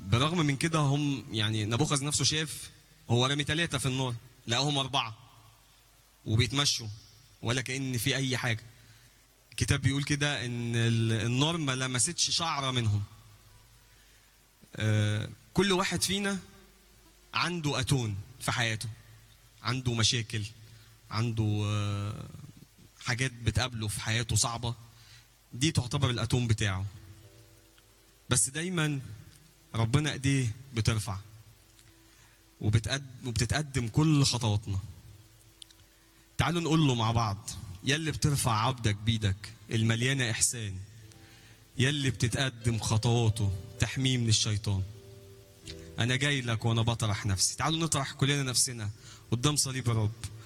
برغم من كده هم يعني نبوخذ نفسه شاف هو رمي ثلاثة في النار لقاهم أربعة وبيتمشوا ولا كأن في أي حاجة الكتاب بيقول كده إن ال- النار ما لمستش شعرة منهم آه، كل واحد فينا عنده أتون في حياته عنده مشاكل عنده آه، حاجات بتقابله في حياته صعبة دي تعتبر الأتون بتاعه بس دايما ربنا ايديه بترفع وبتقدم وبتتقدم كل خطواتنا تعالوا نقول له مع بعض يلي بترفع عبدك بيدك المليانة إحسان يلي بتتقدم خطواته تحميه من الشيطان أنا جاي لك وأنا بطرح نفسي تعالوا نطرح كلنا نفسنا قدام صليب الرب